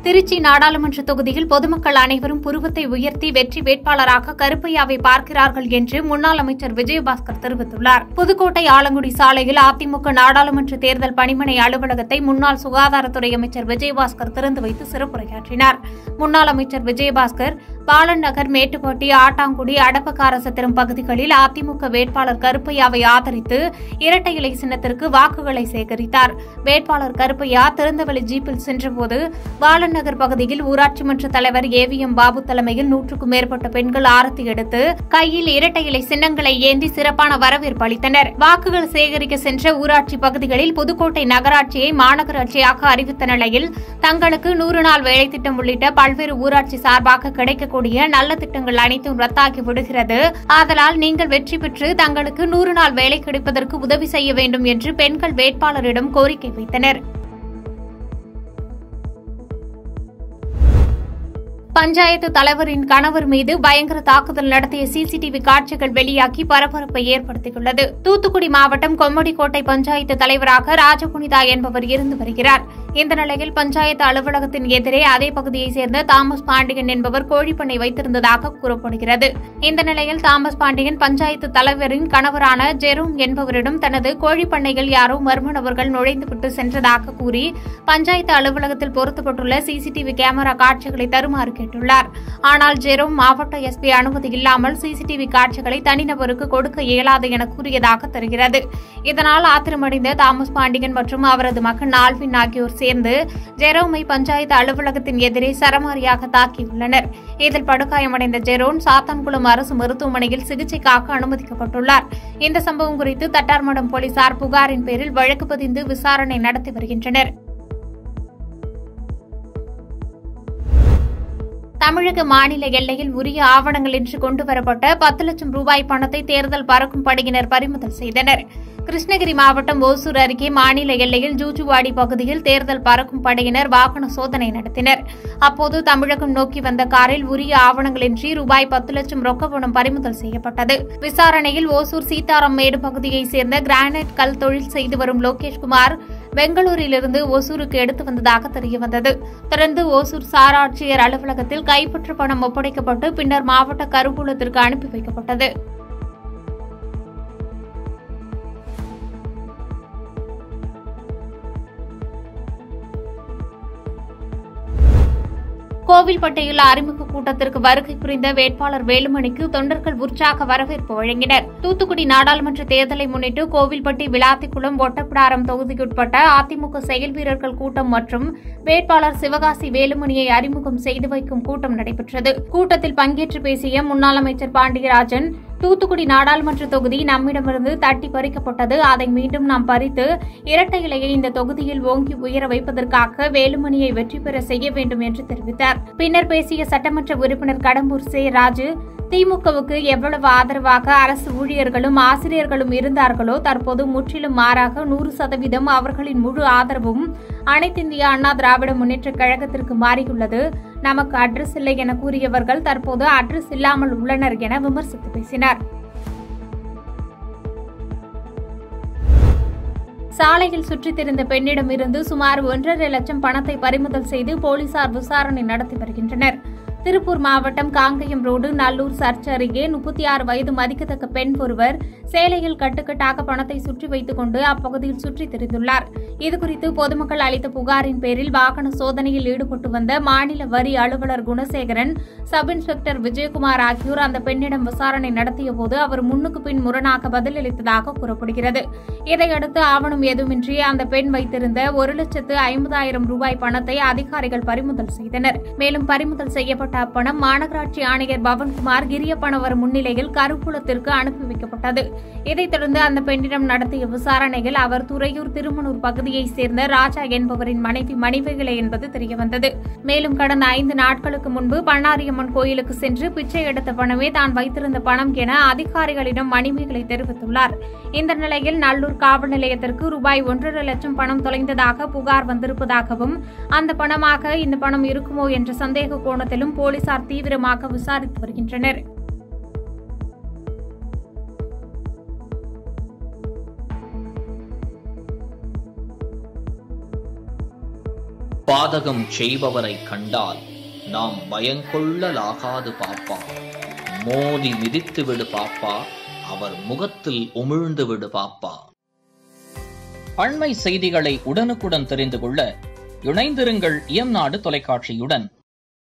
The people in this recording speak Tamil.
திருச்சி நாடாளுமன்ற தொகுதியில் பொதுமக்கள் அனைவரும் புருவத்தை உயர்த்தி வெற்றி வேட்பாளராக கருப்பையாவை பார்க்கிறார்கள் என்று முன்னாள் அமைச்சர் விஜயபாஸ்கர் தெரிவித்துள்ளார் புதுக்கோட்டை ஆலங்குடி சாலையில் அதிமுக நாடாளுமன்ற தேர்தல் பணிமனை அலுவலகத்தை முன்னாள் சுகாதாரத்துறை அமைச்சர் விஜயபாஸ்கர் திறந்து வைத்து சிறப்புரையாற்றினார் முன்னாள் அமைச்சர் விஜயபாஸ்கர் பாலன் நகர் மேட்டுப்பட்டி ஆட்டாங்குடி அடப்பக்காரசத்திரம் பகுதிகளில் அதிமுக வேட்பாளர் கருப்பையாவை ஆதரித்து இரட்டை இலை சின்னத்திற்கு வாக்குகளை சேகரித்தார் வேட்பாளர் கருப்பையா திறந்தவெளி ஜீப்பில் சென்றபோது பாலன் நகர் பகுதியில் ஊராட்சி மன்ற தலைவர் ஏவிஎம் பாபு தலைமையில் நூற்றுக்கும் மேற்பட்ட பெண்கள் ஆரத்தி எடுத்து கையில் இரட்டை இலை சின்னங்களை ஏந்தி சிறப்பான வரவேற்பு அளித்தனர் வாக்குகள் சேகரிக்க சென்ற ஊராட்சி பகுதிகளில் புதுக்கோட்டை நகராட்சியை மாநகராட்சியாக அறிவித்த நிலையில் தங்களுக்கு நூறு நாள் வேலை திட்டம் உள்ளிட்ட பல்வேறு ஊராட்சி சார்பாக கிடைக்கக்கூடிய நல்ல திட்டங்கள் அனைத்தும் ரத்தாகி விடுகிறது ஆதலால் நீங்கள் வெற்றி பெற்று தங்களுக்கு நூறு நாள் வேலை கிடைப்பதற்கு உதவி செய்ய வேண்டும் என்று பெண்கள் வேட்பாளரிடம் கோரிக்கை வைத்தனர் பஞ்சாயத்து தலைவரின் கணவர் மீது பயங்கர தாக்குதல் நடத்திய சிசிடிவி காட்சிகள் வெளியாகி பரபரப்பை ஏற்படுத்தியுள்ளது தூத்துக்குடி மாவட்டம் கொம்மடிக்கோட்டை பஞ்சாயத்து தலைவராக ராஜபுனிதா என்பவர் இருந்து வருகிறார் இந்த நிலையில் பஞ்சாயத்து அலுவலகத்தின் எதிரே அதே பகுதியைச் சேர்ந்த தாமஸ் பாண்டியன் என்பவர் கோழிப்பண்ணை வைத்திருந்ததாக கூறப்படுகிறது இந்த நிலையில் தாமஸ் பாண்டியன் பஞ்சாயத்து தலைவரின் கணவரான ஜெரோம் என்பவரிடம் தனது கோழிப்பண்ணையில் யாரோ மர்ம நபர்கள் நுழைந்துவிட்டு சென்றதாக கூறி பஞ்சாயத்து அலுவலகத்தில் பொருத்தப்பட்டுள்ள சிசிடிவி கேமரா காட்சிகளை தருமாறு கேட்டுள்ளார் ஆனால் ஜெரோம் மாவட்ட எஸ்பி அனுமதி இல்லாமல் சிசிடிவி காட்சிகளை தனிநபருக்கு கொடுக்க இயலாது என கூறியதாக தெரிகிறது இதனால் ஆத்திரமடைந்த தாமஸ் பாண்டியன் மற்றும் அவரது மகன் ஆல்வின் ஆகியோர் சேர்ந்து ஜெரோமை பஞ்சாயத்து அலுவலகத்தின் எதிரே சரமாரியாக தாக்கியுள்ளனர் இதில் படுகாயமடைந்த ஜெரோன் சாத்தான்குளம் அரசு மருத்துவமனையில் சிகிச்சைக்காக அனுமதிக்கப்பட்டுள்ளார் இந்த சம்பவம் குறித்து தட்டார்மடம் போலீசார் புகாரின் பேரில் வழக்கு பதிந்து விசாரணை நடத்தி வருகின்றனர் தமிழக மாநில எல்லையில் உரிய ஆவணங்களின்றி கொண்டுவரப்பட்ட பத்து லட்சம் ரூபாய் பணத்தை தேர்தல் பறக்கும் படையினர் பறிமுதல் செய்தனர் கிருஷ்ணகிரி மாவட்டம் ஓசூர் அருகே மாநில எல்லையில் ஜூஜுவாடி பகுதியில் தேர்தல் பறக்கும் படையினர் வாகன சோதனை நடத்தினர் அப்போது தமிழகம் நோக்கி வந்த காரில் உரிய ஆவணங்களின்றி ரூபாய் பத்து லட்சம் ரொக்க பணம் பறிமுதல் செய்யப்பட்டது விசாரணையில் ஓசூர் சீதாராம் மேடு பகுதியைச் சேர்ந்த கிரானைட் கல் தொழில் செய்து வரும் லோகேஷ்குமார் பெங்களூரிலிருந்து ஓசூருக்கு எடுத்து வந்ததாக தெரியவந்தது தொடர்ந்து ஓசூர் சார் ஆட்சியர் அலுவலகத்தில் கைப்பற்று பணம் ஒப்படைக்கப்பட்டு பின்னர் மாவட்ட கருவூலத்திற்கு அனுப்பி வைக்கப்பட்டது கோவில்பட்டியில் அறிமுக கூட்டத்திற்கு வருகை புரிந்த வேட்பாளர் வேலுமணிக்கு தொண்டர்கள் உற்சாக வரவேற்பு வழங்கினர் தூத்துக்குடி நாடாளுமன்ற தேர்தலை முன்னிட்டு கோவில்பட்டி விளாத்திக்குளம் ஒட்டப்பிடாரம் தொகுதிக்குட்பட்ட அதிமுக செயல் வீரர்கள் கூட்டம் மற்றும் வேட்பாளர் சிவகாசி வேலுமணியை அறிமுகம் செய்து வைக்கும் கூட்டம் நடைபெற்றது கூட்டத்தில் பங்கேற்று பேசிய முன்னாள் அமைச்சர் பாண்டியராஜன் தூத்துக்குடி நாடாளுமன்ற தொகுதி நம்மிடமிருந்து தட்டி பறிக்கப்பட்டது அதை மீண்டும் நாம் பறித்து இரட்டை இலையை இந்த தொகுதியில் ஓங்கி உயர வைப்பதற்காக வேலுமணியை வெற்றி பெற செய்ய வேண்டும் என்று தெரிவித்தார் பின்னர் பேசிய சட்டமன்ற உறுப்பினர் கடம்பூர் சே ராஜு திமுகவுக்கு எவ்வளவு ஆதரவாக அரசு ஊழியர்களும் ஆசிரியர்களும் இருந்தார்களோ தற்போது முற்றிலும் மாறாக நூறு சதவீதம் அவர்களின் முழு ஆதரவும் அனைத்திந்திய அண்ணா திராவிட முன்னேற்ற கழகத்திற்கு மாறியுள்ளது நமக்கு அட்ரஸ் இல்லை என கூறியவர்கள் தற்போது அட்ரஸ் இல்லாமல் உள்ளனர் என விமர்சித்து பேசினார் சாலையில் சுற்றித் திரிந்த பெண்ணிடமிருந்து சுமார் ஒன்றரை லட்சம் பணத்தை பறிமுதல் செய்து போலீசார் விசாரணை நடத்தி வருகின்றனர் திருப்பூர் மாவட்டம் காங்கயம் ரோடு நல்லூர் சர்ச் அருகே முப்பத்தி ஆறு வயது மதிக்கத்தக்க பெண் ஒருவர் சேலையில் கட்டுக்கட்டாக பணத்தை சுற்றி வைத்துக் கொண்டு அப்பகுதியில் சுற்றித் திரிந்துள்ளார் இதுகுறித்து பொதுமக்கள் அளித்த புகாரின் பேரில் வாகன சோதனையில் ஈடுபட்டு வந்த மாநில வரி அலுவலர் குணசேகரன் சப் இன்ஸ்பெக்டர் விஜயகுமார் ஆகியோர் அந்த பெண்ணிடம் விசாரணை நடத்தியபோது அவர் முன்னுக்கு பின் முரணாக பதிலளித்ததாக கூறப்படுகிறது இதையடுத்து ஆவணம் ஏதுமின்றி அந்த பெண் வைத்திருந்த ஒரு லட்சத்து ஐம்பதாயிரம் ரூபாய் பணத்தை அதிகாரிகள் பறிமுதல் செய்தனர் மேலும் பறிமுதல் செய்யப்பட்ட அப்பணம் மாநகராட்சி ஆணையர் பவன்குமார் கிரியப்பணவர் முன்னிலையில் கருவூலத்திற்கு அனுப்பி வைக்கப்பட்டது இதைத் தொடர்ந்து அந்த பெண்ணிடம் நடத்திய விசாரணையில் அவர் துறையூர் திருமணூர் பகுதியைச் சேர்ந்த ராஜா என்பவரின் மனைவி மணிவேகலை என்பது தெரியவந்தது மேலும் கடந்த ஐந்து நாட்களுக்கு முன்பு பண்ணாரியம்மன் கோயிலுக்கு சென்று பிச்சை எடுத்த பணமே தான் வைத்திருந்த பணம் என அதிகாரிகளிடம் மணிமேகலை தெரிவித்துள்ளார் இந்த நிலையில் நல்லூர் காவல் நிலையத்திற்கு ரூபாய் ஒன்றரை லட்சம் பணம் தொலைந்ததாக புகார் வந்திருப்பதாகவும் அந்த பணமாக இந்த பணம் இருக்குமோ என்ற சந்தேக கோணத்திலும் போலீசார் தீவிரமாக விசாரித்து வருகின்றனர் பாதகம் செய்பவரை கண்டால் நாம் பயங்கொள்ளலாகாது பாப்பா மோதி மிதித்து விடு பாப்பா அவர் முகத்தில் உமிழ்ந்து விடு பாப்பா அண்மை செய்திகளை உடனுக்குடன் தெரிந்து கொள்ள இணைந்திருங்கள் இயம்நாடு தொலைக்காட்சியுடன்